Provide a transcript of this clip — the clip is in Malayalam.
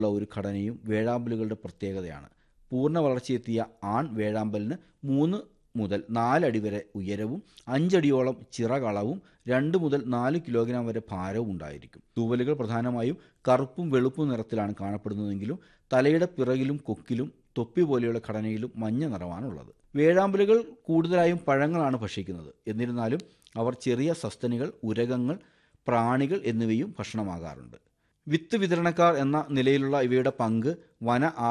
ഉള്ള ഒരു ഘടനയും വേഴാമ്പലുകളുടെ പ്രത്യേകതയാണ് പൂർണ്ണ വളർച്ചയെത്തിയ ആൺ വേഴാമ്പലിന് മൂന്ന് മുതൽ നാലടി വരെ ഉയരവും അഞ്ചടിയോളം ചിറകളവും രണ്ട് മുതൽ നാല് കിലോഗ്രാം വരെ ഭാരവും ഉണ്ടായിരിക്കും തൂവലുകൾ പ്രധാനമായും കറുപ്പും വെളുപ്പും നിറത്തിലാണ് കാണപ്പെടുന്നതെങ്കിലും തലയുടെ പിറകിലും കൊക്കിലും തൊപ്പി പോലെയുള്ള ഘടനയിലും മഞ്ഞ നിറമാണുള്ളത് വേഴാമ്പലുകൾ കൂടുതലായും പഴങ്ങളാണ് ഭക്ഷിക്കുന്നത് എന്നിരുന്നാലും അവർ ചെറിയ സസ്തനികൾ ഉരകങ്ങൾ പ്രാണികൾ എന്നിവയും ഭക്ഷണമാകാറുണ്ട് വിത്ത് വിതരണക്കാർ എന്ന നിലയിലുള്ള ഇവയുടെ പങ്ക് വന